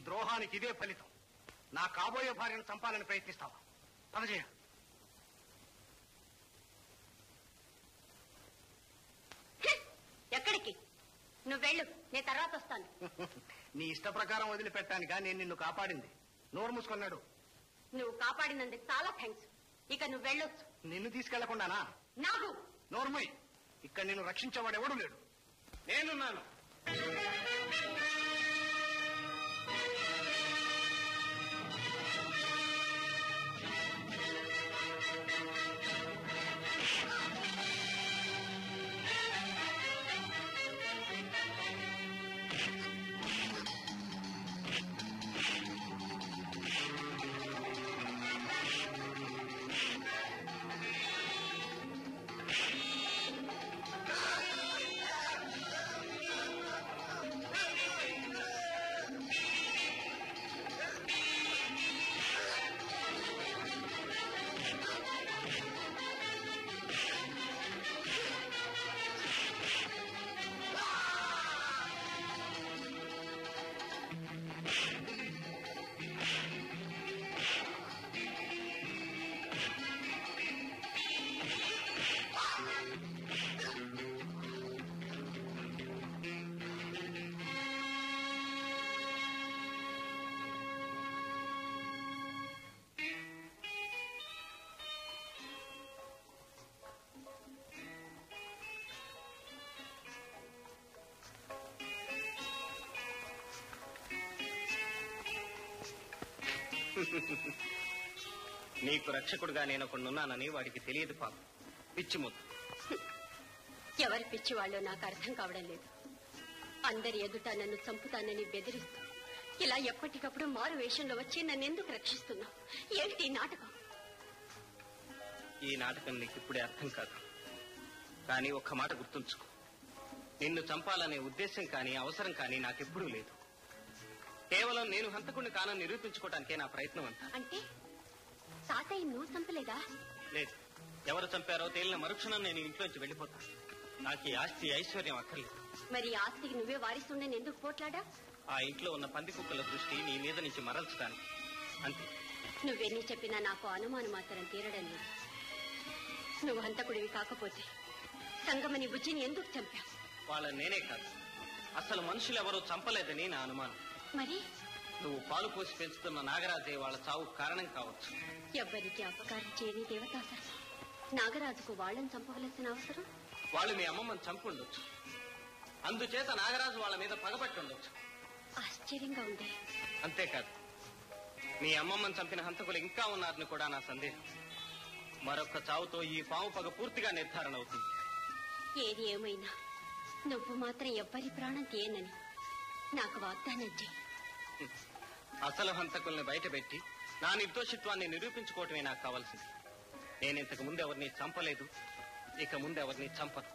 ద్రోహానికి ఇదే ఫలితం నా కాబోయే భార్యను చంపాలని ప్రయత్నిస్తావా పదజేయ ఎక్కడికి నువ్వు వెళ్ళు నేను తర్వాత వస్తాను నీ ఇష్ట ప్రకారం వదిలిపెట్టానిగా నేను నిన్ను కాపాడింది నోరు మూసుకున్నాడు నువ్వు కాపాడినందుకు చాలా థ్యాంక్స్ ఇక నువ్వు వెళ్ళొచ్చు నిన్ను తీసుకెళ్లకుండానా నాకు నోర్మయ్ ఇక్కడ నిన్ను రక్షించేవాడు ఎవడు లేడు నేనున్నాను నీకు రక్షకుడుగా నేను ఒకడున్నానని వాడికి తెలియదు పాప పిచ్చి ముద్దు ఎవరి పిచ్చి వాళ్ళో నాకు అర్థం కావడం లేదు అందరి ఎదుట నన్ను చంపుతానని బెదిరిస్తూ ఇలా ఎప్పటికప్పుడు మారు వేషంలో వచ్చి నన్ను ఎందుకు రక్షిస్తున్నావు ఏంటి ఈ నాటకం ఈ నాటకం నీకు ఇప్పుడే అర్థం కాదు కానీ ఒక్క మాట గుర్తుంచుకో నిన్ను చంపాలనే ఉద్దేశం కానీ అవసరం కానీ నాకెప్పుడూ లేదు కేవలం నేను హంతకుడిని కానని నిరూపించుకోవడానికే నా ప్రయత్నం అంతా అంటే తాతయ్య నువ్వు చంపలేదా లేదు ఎవరు చంపారో తేలిన మరుక్షణం నేను ఇంట్లోంచి వెళ్ళిపోతాను నాకు ఈ ఆస్తి ఐశ్వర్యం అక్కర్లేదు మరి ఈ ఆస్తికి నువ్వే వారిస్తుండని ఎందుకు పోట్లాడా ఆ ఇంట్లో ఉన్న పంది కుక్కల దృష్టి నీ మీద నుంచి మరల్చడానికి అంతే నువ్వెన్ని చెప్పినా నాకు అనుమానం మాత్రం తీరడం లేదు నువ్వు హంతకుడివి కాకపోతే సంగమని బుజ్జిని ఎందుకు చంపావు వాళ్ళ నేనే కాదు అసలు మనుషులు ఎవరూ చంపలేదని నా అనుమానం మరి నువ్వు పాలు పోసి పెంచుతున్న నాగరాజే వాళ్ళ చావు కారణం కావచ్చు ఎవ్వరికి అపకారం చేయని దేవతాసరం నాగరాజుకు వాళ్ళని చంపవలసిన అవసరం వాళ్ళు మీ అమ్మమ్మని చంపుండొచ్చు అందుచేత నాగరాజు వాళ్ళ మీద పగబట్టి ఉండొచ్చు ఆశ్చర్యంగా ఉంది అంతేకాదు మీ అమ్మమ్మని చంపిన హంతకులు ఇంకా ఉన్నారని కూడా నా సందేహం మరొక చావుతో ఈ పాము పగ పూర్తిగా నిర్ధారణ అవుతుంది ఏది ఏమైనా నువ్వు మాత్రం ఎవ్వరి ప్రాణం తీయనని నాకు వాగ్దానం చేయి అసలు హంతకుల్ని బయటపెట్టి నా నిర్దోషిత్వాన్ని నిరూపించుకోవటమే నాకు కావాల్సింది నేను ఇంతకు ముందు ఎవరిని చంపలేదు ఇక ముందు ఎవరిని చంపను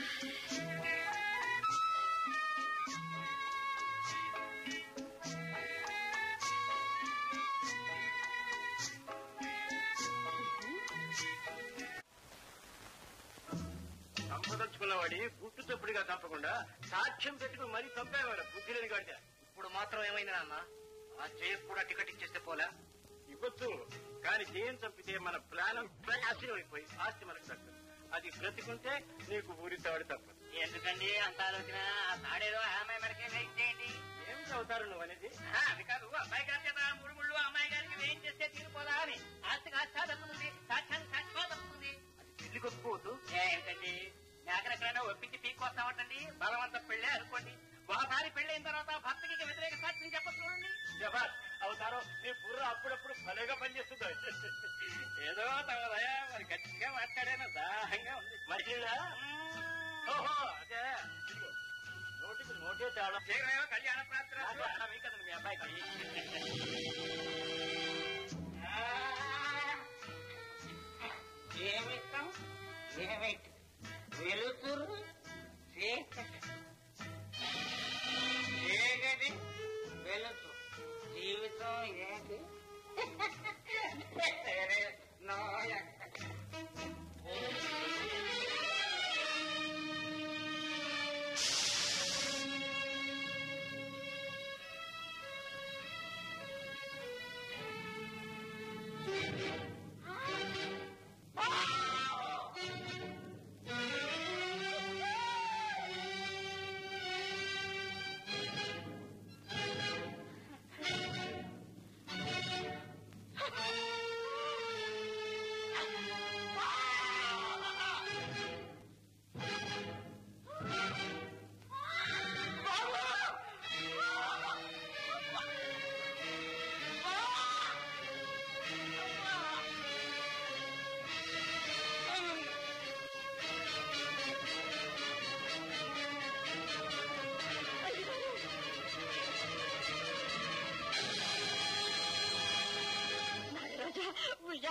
చంపదలుచుకున్నవాడి గుట్టు చప్పుడుగా చంపకుండా సాక్ష్యం పెట్టుకుని మరీ చంపేవాడు బుద్ధి లేని గాడిద ఇప్పుడు మాత్రం ఏమైంది నాన్న ఆ జయకు కూడా టికెట్ ఇచ్చేస్తే పోలా ఇవ్వచ్చు కానీ జయం చంపితే మన ప్రాణం నాశనం అయిపోయి ఆస్తి మనకు దక్కదు అది బ్రతికుంటే నీకు ఊరి తాడు తప్పదు ఎందుకండి అంత ఆలోచన ఆ తాడేదో అమ్మాయి మనకే వేయించేయండి ఏం చదువుతారు నువ్వు అనేది ఆ, అది కాదు అబ్బాయి గారి చేత మూడు ముళ్ళు అమ్మాయి గారికి వేయం చేస్తే తీరిపోదా అని ఆస్తికి ఆస్థా దక్కుతుంది సాక్ష్యానికి సాక్ష్యం దక్కుతుంది పెళ్లి కొట్టుకోవద్దు ఏంటండి ఎక్కడెక్కడైనా ఒప్పించి పీక్కొస్తామటండి బలవంత పెళ్ళే అనుకోండి ఒకసారి పెళ్ళైన తర్వాత భర్తకి వ్యతిరేక సాక్ష్యం చెప్పచ్చు చూడండి జబాస్ అవుతారో నీ బుర్ర అప్పుడప్పుడు భలేగా పనిచేస్తుంది ఏదో తగదయా మరి గట్టిగా మాట్లాడాను దాహంగా ఉంది మహిళ ఓహో అదే ఇదిగో. నోటికి నోటే తేడా శీఘ్రమేమో కళ్యాణ ప్రార్థన నాకు అర్థమై కదండి మీ అబ్బాయికి ఏమిస్తాం ఏమిటి వెలుతురు చీకటి చీకటి వెలుతురు జీవితం ఏంటి నో ఎక్క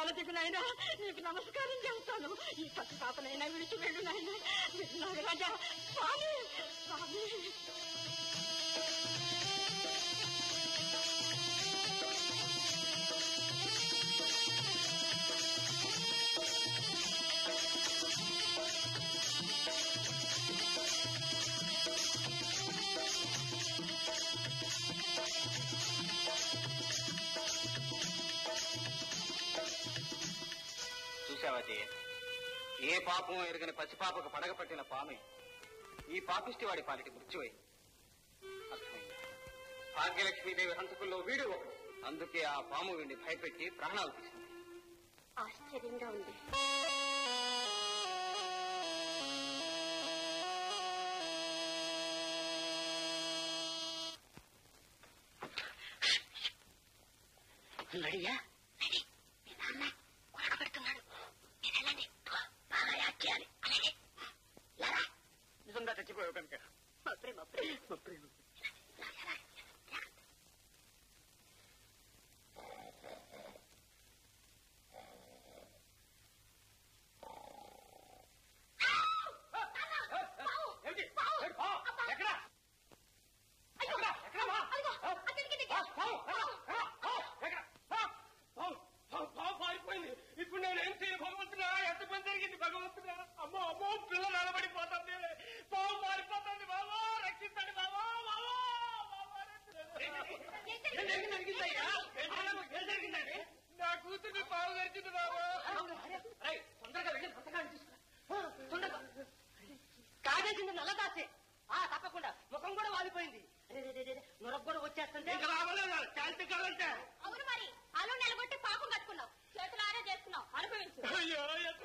కాలదిగు నాయన నీకు నమస్కారం చెబుతాను ఈ పక్క పాపనైనా విడిచి వెళ్ళు నాయన విన్నాడు రాజా స్వామి స్వామి చూసావా జయ ఏ పాపం ఎరగని పసిపాపకు పడగ పట్టిన పామే ఈ పాపిష్టి వాడి పాలిటి మృత్యువై అర్థమైంది భాగ్యలక్ష్మీదేవి హంతకుల్లో వీడు ఒకడు అందుకే ఆ పాము వీడిని భయపెట్టి ప్రాణాలు తీసింది ఆశ్చర్యంగా ఉంది నడియా నిజంగా చచ్చిపోయావు కనుక ఇప్పుడు నేను ఏం చేయ భగవంతుడా ఎంత పని జరిగింది భగవంతుడా అమ్మో అమ్మో పిల్ల నిలబడిపోతుంది పావు మారిపోతుంది బాబా రక్షించండి బాబా బాబా ఏం జరిగిందయ్యా? ఏం జరిగిందండి నా కూతుర్ని పావు గడిచింది బాబా తొందరగా వెళ్ళి పుస్తకాన్ని తీసుకురా తొందరగా కాజేసింది నల్లదాసే ఆ తప్పకుండా ముఖం కూడా వాలిపోయింది నొరగ కూడా వచ్చేస్తుంటే ఇంకా రావలేదు శాంతి కావాలంటే అవును మరి అలా నిలబొట్టి పాపం కట్టుకున్నావు చేతులు ఆరే చేసుకున్నావు అనుభవించు అయ్యో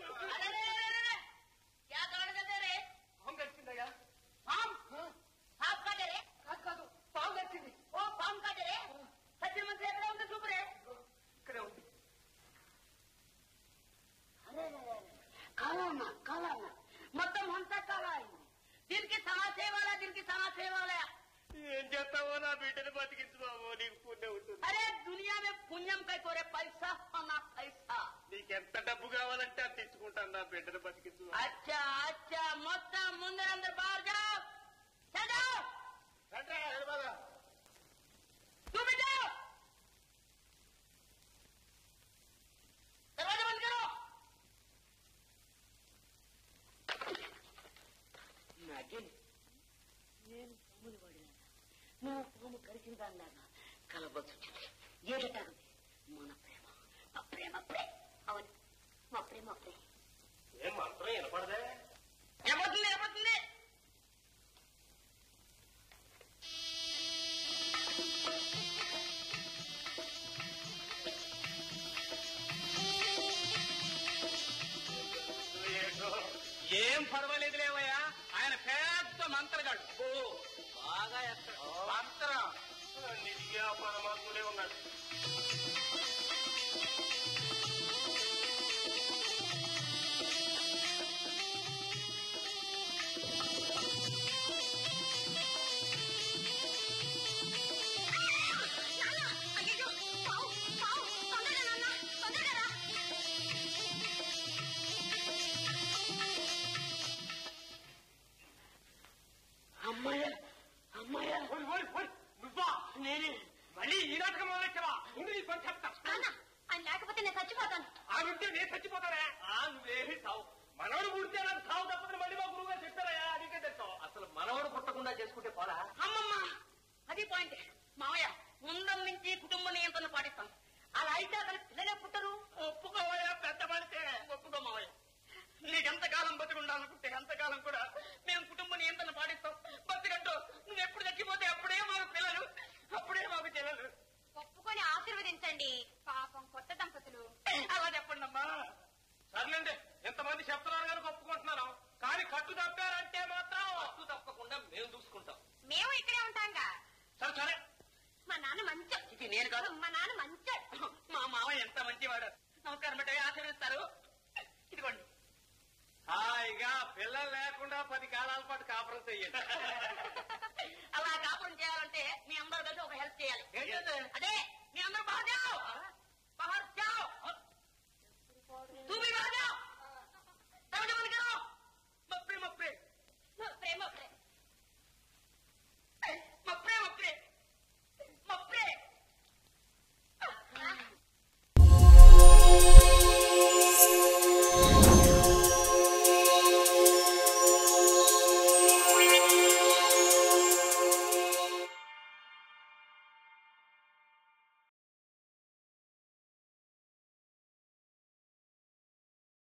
పాము గడిచిందయ్యా పాము పాప కట్టరే కాదు కాదు పాము గడిచింది ఓ పాము కట్టరే సత్యం మంత్రి ఎక్కడ ఉంది చూపురే ఇక్కడే ఉంది కాలమ్మ కాలమ్మ మొత్తం అంతా కాలా దీనికి సమా సేవాలా దీనికి సమా సేవాలా ఏం చేస్తావో నా బిడ్డను బతికించు బాబు నీకు పుణ్యం ఉంటుంది అరే దునియా మే పుణ్యం కై కోరే పైసా నా పైసా నీకెంత డబ్బు కావాలంటే అది తెచ్చుకుంటాను నా బిడ్డను బతికించు అచ్చా అచ్చా మొత్తం ముందరందరు బాగా జావ్ చదవ్ तू बेटा दरवाजा बंद करो నాగిన్ నేను పాములు పడినా నువ్వు పాము కరిచిందన్నాగా కలబొచ్చుంది ఏటంది మన ప్రేమ మా ప్రేమ ప్రేమ అవును మా ప్రేమ ప్రేమ ఏం మాత్రం వినపడదే ఏమవుతుంది ఏమవుతుంది ఏం పర్వాలేదు లేవయ్యా ఆయన పెద్ద మంత్రగాడు ఓ బాగా ఎత్తాడు. మంత్రం నిధిగా పరమాత్ముడే ఉన్నాడు అయ్యో పావు పావు తొందరగా నాన్న తొందరగా రా అమ్మాయ అమ్మాయ నువ్వా నేనే మళ్ళీ ఈ నాటకం మొదలెట్టవా ముందు నీ పని చెప్తా నాన్న ఆయన లేకపోతే నేను చచ్చిపోతాను ఆ ఉంటే నేను చచ్చిపోతానే ఆ నువ్వేమి సావు మనవడు పుడితే నాకు సావు తప్పదని మళ్ళీ మా గురువుగా చెప్పారయ్యా అడిగే తెస్తావు అసలు మనవడు పుట్టకుండా చేసుకుంటే పోరా అమ్మమ్మ అది పాయింట్ మావయ్య ముందం నుంచి కుటుంబ నియంత్రణ పాటిస్తాం అలా అయితే అతను పిల్లలే పుట్టరు ఒప్పుకోవయ్యా పెద్ద పడితే ఒప్పుకో మావయ్య నీకెంతకాలం బతికుండాలనుకుంటే ఎంతకాలం కూడా మేము కుటుంబ నియంత్రణ పాటిస్తాం బతికంటూ నువ్వు ఎప్పుడు చచ్చిపోతే అప్పుడే మాకు పిల్లలు అప్పుడే మాకు చెల్లెలు ఒప్పుకొని ఆశీర్వదించండి పాపం కొత్త దంపతులు అలా చెప్పండి అమ్మా సర్లేండి ఎంతమంది చెప్తున్నారు కనుక ఒప్పుకుంటున్నాను కానీ కట్టు తప్పారంటే మాత్రం తప్పు తప్పకుండా మేము చూసుకుంటాం మేము ఇక్కడే ఉంటాంగా సరే సరే మా నాన్న మంచి ఇది నేను కాదు మా నాన్న మంచి మా మామ ఎంత మంచివాడు నమస్కారం బిడ్డ ఆశీర్వదిస్తారు ఇదిగోండి హాయిగా పిల్లలు లేకుండా పది కాలాల పాటు కాపురం చెయ్యండి